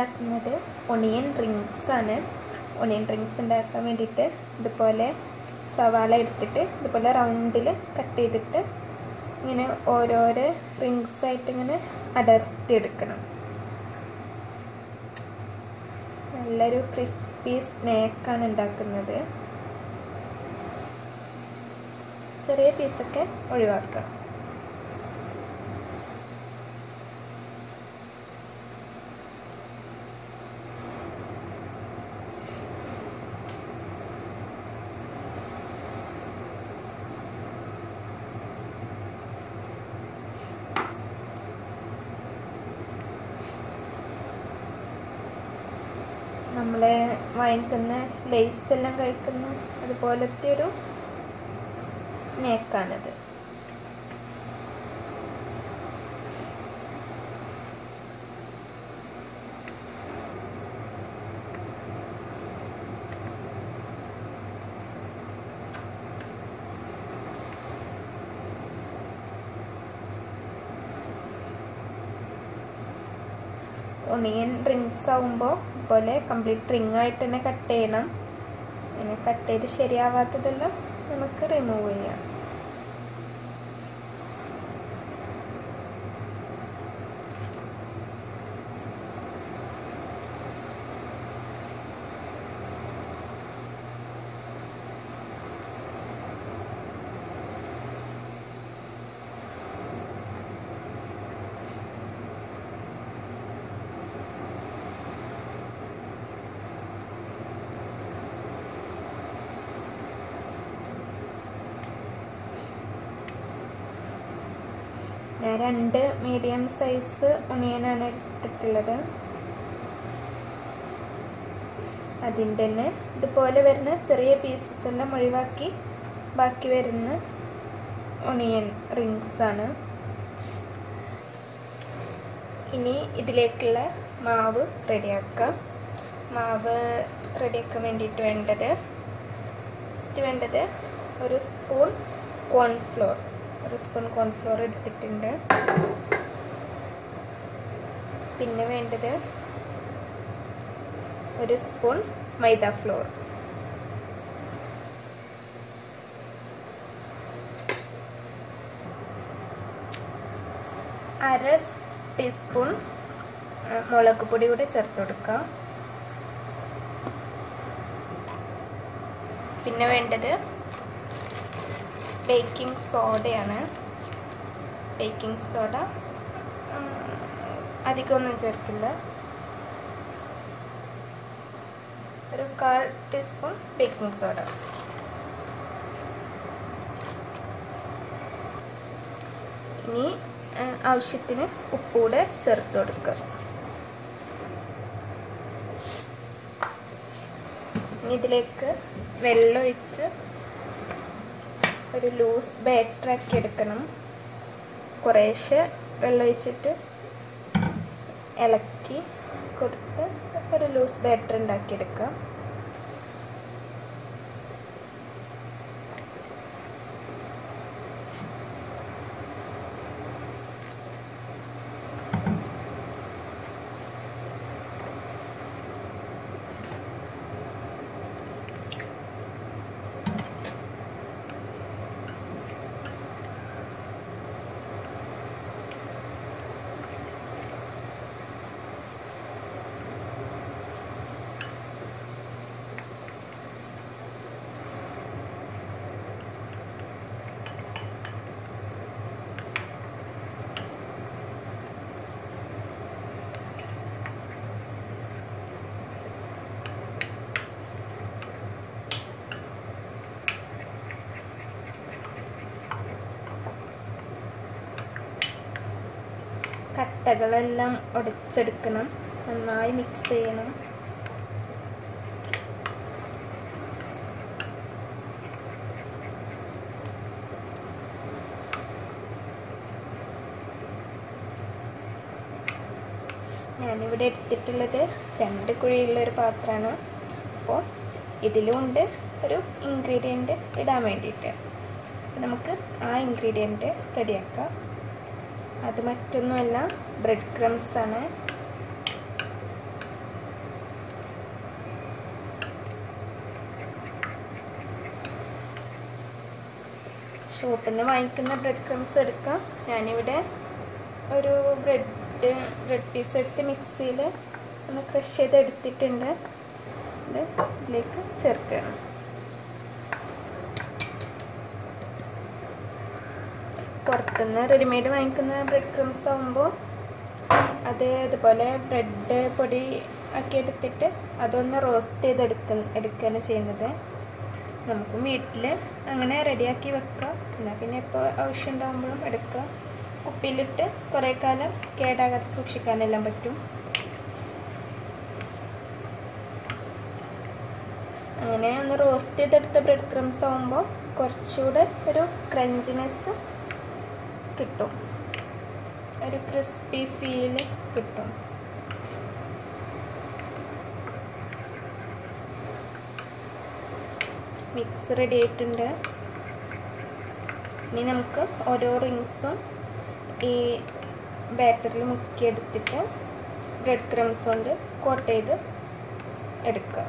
ഉണ്ടാക്കുന്നത് onion rings ആണ് onion rings ഉണ്ടാക്കാൻ വേണ്ടിയിട്ട് ഇതുപോലെ സവാള എടുത്തിട്ട് ഇതുപോലെ റൗണ്ടിൽ കട്ട് ചെയ്തിട്ട് ഇങ്ങനെ ഓരോരോ റിങ്സ് ആയിട്ട് ഇങ്ങനെ അടർത്തിയെടുക്കണം നല്ലൊരു ക്രിസ്പി സ്നാക്കാണ് ഉണ്ടാക്കുന്നത് ചെറിയ പീസൊക്കെ ഒഴിവാക്കാം നമ്മൾ വാങ്ങിക്കുന്ന ലേസ് എല്ലാം കഴിക്കുന്ന അതുപോലത്തെ ഒരു സ്നാക്കാണിത് ഒണിയൻ റിങ്സ് ആവുമ്പോൾ ഇതുപോലെ കംപ്ലീറ്റ് റിങ് ആയിട്ട് തന്നെ കട്ട് ചെയ്യണം അങ്ങനെ കട്ട് ചെയ്ത് ശരിയാവാത്തതെല്ലാം നമുക്ക് റിമൂവ് ചെയ്യാം ഞാൻ രണ്ട് മീഡിയം സൈസ് ഒണിയനാണ് എടുത്തിട്ടുള്ളത് അതിൻ്റെ തന്നെ ഇതുപോലെ വരുന്ന ചെറിയ പീസസ് എല്ലാം ഒഴിവാക്കി ബാക്കി വരുന്ന ഒണിയൻ റിങ്സ് ആണ് ഇനി ഇതിലേക്കുള്ള മാവ് റെഡിയാക്കാം മാവ് റെഡിയാക്കാൻ വേണ്ടിയിട്ട് വേണ്ടത് ഫസ്റ്റ് വേണ്ടത് ഒരു സ്പൂൺ കോൺഫ്ലോർ ഒരു സ്പൂൺ കോൺഫ്ലോർ എടുത്തിട്ടുണ്ട് പിന്നെ വേണ്ടത് ഒരു സ്പൂൺ മൈദ ഫ്ലോർ അര ടീസ്പൂൺ മുളക് പൊടി കൂടി ചേർത്ത് കൊടുക്കാം പിന്നെ വേണ്ടത് ബേക്കിംഗ് സോഡയാണ് ബേക്കിംഗ് സോഡ അധികമൊന്നും ചേർക്കില്ല ഒരു കാൽ ടീസ്പൂൺ ബേക്കിംഗ് സോഡ ഇനി ആവശ്യത്തിന് ഉപ്പൂടെ ചേർത്ത് കൊടുക്കുക ഇനി ഇതിലേക്ക് വെള്ളമൊഴിച്ച് ഒരു ലൂസ് ബാറ്ററാക്കി എടുക്കണം കുറേശ്ശെ വെള്ളമൊഴിച്ചിട്ട് ഇളക്കി കൊടുത്ത് ഒരു ലൂസ് ബാറ്റർ ഉണ്ടാക്കിയെടുക്കാം കട്ടകളെല്ലാം ഉടച്ചെടുക്കണം നന്നായി മിക്സ് ചെയ്യണം ഞാനിവിടെ എടുത്തിട്ടുള്ളത് രണ്ട് കുഴിയുള്ള ഒരു പാത്രമാണ് അപ്പോൾ ഇതിലുമുണ്ട് ഒരു ഇൻഗ്രീഡിയൻറ്റ് ഇടാൻ വേണ്ടിയിട്ട് അപ്പോൾ നമുക്ക് ആ ഇൻഗ്രീഡിയൻറ്റ് റെഡിയാക്കാം അത് മറ്റൊന്നുമല്ല ബ്രെഡ് ക്രംസ് ആണ് ഷോപ്പിൽ നിന്ന് വാങ്ങിക്കുന്ന ബ്രെഡ് ക്രംസ് എടുക്കാം ഞാനിവിടെ ഒരു ബ്രെഡ് ബ്രെഡ് പീസ് എടുത്ത് മിക്സിയിൽ ഒന്ന് ക്രഷ് ചെയ്ത് എടുത്തിട്ടുണ്ട് ഇത് ഇതിലേക്ക് ചേർക്കണം പുറത്തുനിന്ന് റെഡിമെയ്ഡ് വാങ്ങിക്കുന്ന ബ്രെഡ് ക്രംസ് ആകുമ്പോൾ അത് ഇതുപോലെ ബ്രെഡ് പൊടി ആക്കി എടുത്തിട്ട് അതൊന്ന് റോസ്റ്റ് ചെയ്ത് എടുക്ക എടുക്കുകയാണ് ചെയ്യുന്നത് നമുക്ക് വീട്ടിൽ അങ്ങനെ റെഡിയാക്കി വെക്കാം എന്നാൽ പിന്നെ ഇപ്പോൾ ആവശ്യം ഉണ്ടാകുമ്പോഴും എടുക്കാം കുപ്പിയിലിട്ട് കുറേ കാലം കേടാകാതെ സൂക്ഷിക്കാനെല്ലാം പറ്റും അങ്ങനെ ഒന്ന് റോസ്റ്റ് ചെയ്തെടുത്ത ബ്രെഡ് ക്രംസ് ആകുമ്പോൾ കുറച്ചുകൂടെ ഒരു ക്രഞ്ചിനെസ് കിട്ടും ഒരു ക്രിസ്പി ഫീൽ കിട്ടും മിക്സ് റെഡി ആയിട്ടുണ്ട് ഇനി നമുക്ക് ഓരോ റിങ്സും ഈ ബാറ്ററിൽ മുക്കിയെടുത്തിട്ട് ബ്രെഡ് ക്രംസ് കൊണ്ട് കോട്ട് ചെയ്ത് എടുക്കുക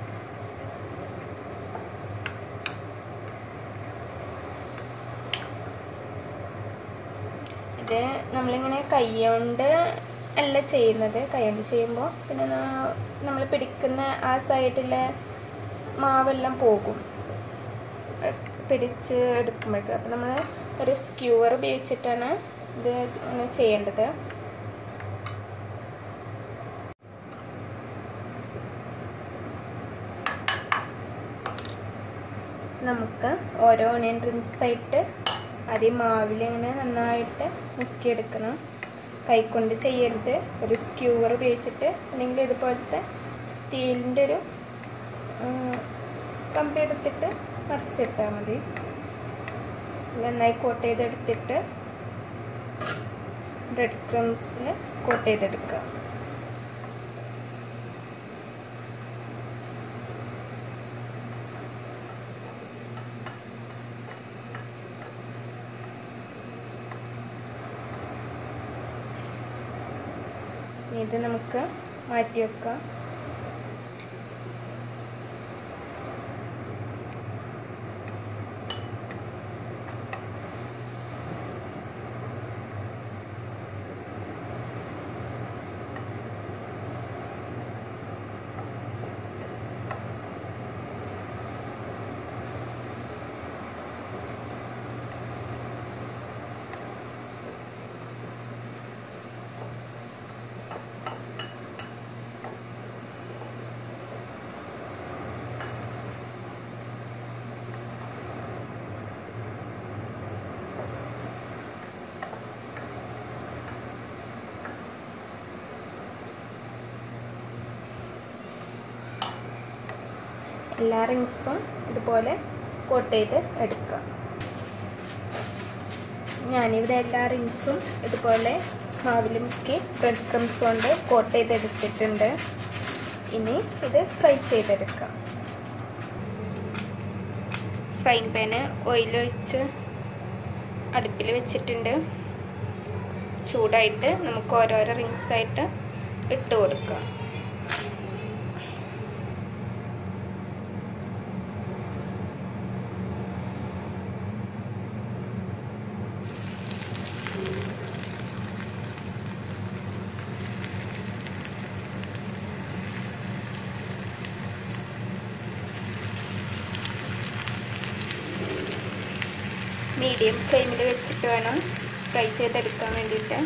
ഇത് നമ്മളിങ്ങനെ കൈകൊണ്ട് അല്ല ചെയ്യുന്നത് കൈകൊണ്ട് ചെയ്യുമ്പോൾ പിന്നെ നമ്മൾ പിടിക്കുന്ന ആ സൈഡിലെ മാവെല്ലാം പോകും പിടിച്ച് എടുക്കുമ്പോഴേക്ക് അപ്പം നമ്മൾ ഒരു സ്ക്യൂവർ ഉപയോഗിച്ചിട്ടാണ് ഇത് ഇങ്ങനെ ചെയ്യേണ്ടത് നമുക്ക് ഓരോ ഓണിയൻ റിങ്സ് ആയിട്ട് ആദ്യം മാവിൽ ഇങ്ങനെ നന്നായിട്ട് മുക്കിയെടുക്കണം കൈകൊണ്ട് ചെയ്യരുത് ഒരു സ്ക്യൂവർ ഉപയോഗിച്ചിട്ട് അല്ലെങ്കിൽ ഇതുപോലത്തെ സ്റ്റീലിൻ്റെ ഒരു കമ്പി എടുത്തിട്ട് മറിച്ചിട്ടാൽ മതി നന്നായി കോട്ട് ചെയ്തെടുത്തിട്ട് ബ്രെഡ് ക്രംസിൽ കോട്ട് ചെയ്തെടുക്കുക ഇത് നമുക്ക് മാറ്റി വെക്കാം എല്ലാ റിങ്സും ഇതുപോലെ കോട്ട് ചെയ്ത് എടുക്കുക ഞാനിവിടെ എല്ലാ റിങ്സും ഇതുപോലെ മാവിൽ മുക്കി ബ്രെഡ് ക്രംസ് കൊണ്ട് കോട്ട് ചെയ്തെടുത്തിട്ടുണ്ട് ഇനി ഇത് ഫ്രൈ ചെയ്തെടുക്കാം ഫ്രൈ പാന് ഓയിലൊഴിച്ച് അടുപ്പിൽ വെച്ചിട്ടുണ്ട് ചൂടായിട്ട് നമുക്ക് ഓരോരോ റിങ്സായിട്ട് ഇട്ട് കൊടുക്കാം മീഡിയം ഫ്ലെയിമിൽ വെച്ചിട്ട് വേണം ഫ്രൈ ചെയ്തെടുക്കാൻ വേണ്ടിയിട്ട്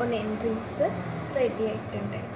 ഒനിയൻ റിങ്സ് റെഡി ആയിട്ടുണ്ട്